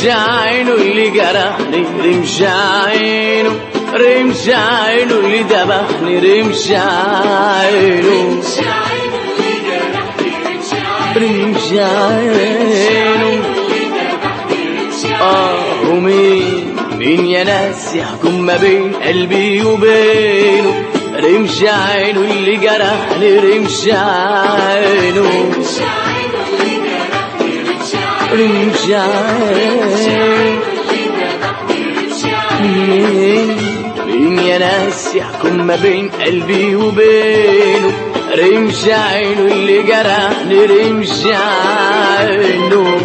رمش عينه اللي جرحني رمش عينه رمش عينه اللي ذبحني رمش عينه رمش عينه آه ومين مين يا ناس يحكم ما بين قلبي وبينه رمش عينه اللي جرحني رمش عينه رمش عينه مين مين يا ناس يحكم ما بين قلبي وبينه رمش عينه اللي جرحني رمش عينه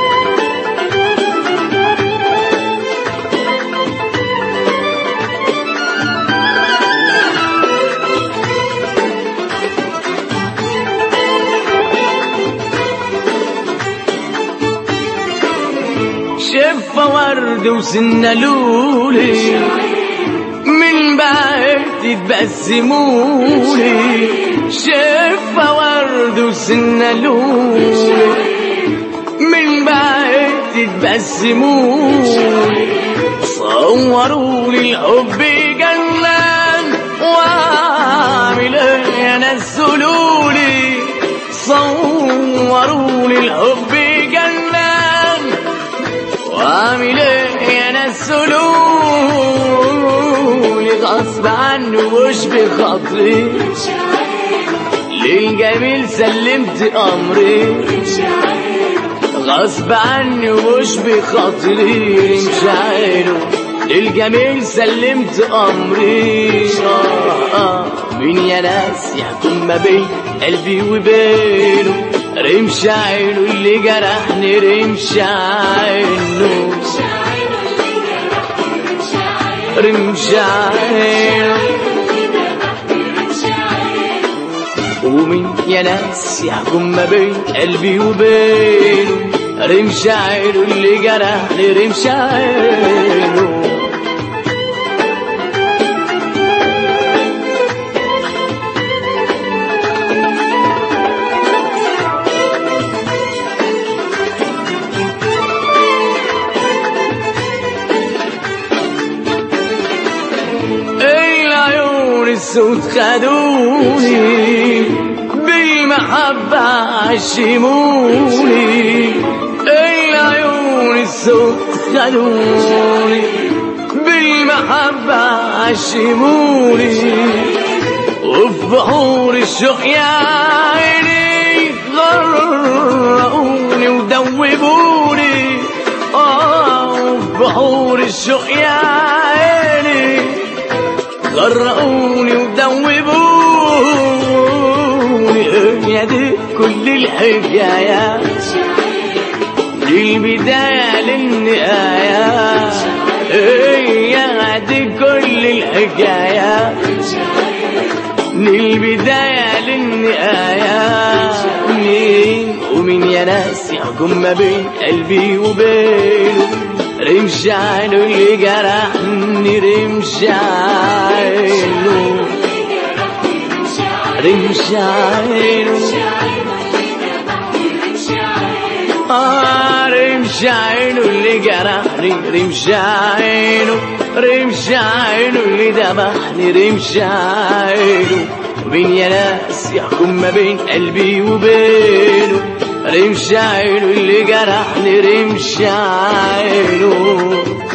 شفة ورد وسنة لولي من بعد تبسمولي شفة ورد وسنة لولي من بعد تبسمولي صوروا لي الحب جنان واعمل ايه انا السلولي صوروا لي الحب جنان واعمل ايه انا السلولي غصب عنه مش بخاطري للجميل سلمت امري غصب عني ومش بخاطري مش عينه للجميل سلمت امري آه آه مين يا ناس يحكم ما بين قلبي وبينه رمش عينه اللي جرحني رمش عينه رمش عينه ومين يا ناس يحكم ما بين قلبي وبينه رمش عينه اللي جرحني رمش عينه العيون السود خدوني بالمحبة عشموني العيون السود خدوني بالمحبة عشموني وفي بحور الشوق يا عيني غرقوني ودوبوني اه وفي بحور الشوق يا عيني غرقوني ودوبوني يا دي كل الحكايات دي البداية للنهاية هي دي كل الحكايات من البداية للنهاية مين ومين يا ناس يحكم ما بين قلبي وبينه رمش عينه اللي جرحني رمش عينه رمش عينه آه رمش عينه اللي جرحني رمش عينه رمش عينه اللي ذبحني رمش عينه مين يا ناس يحكم ما بين قلبي وبينه رمش عينه اللي جرحني رمش عينه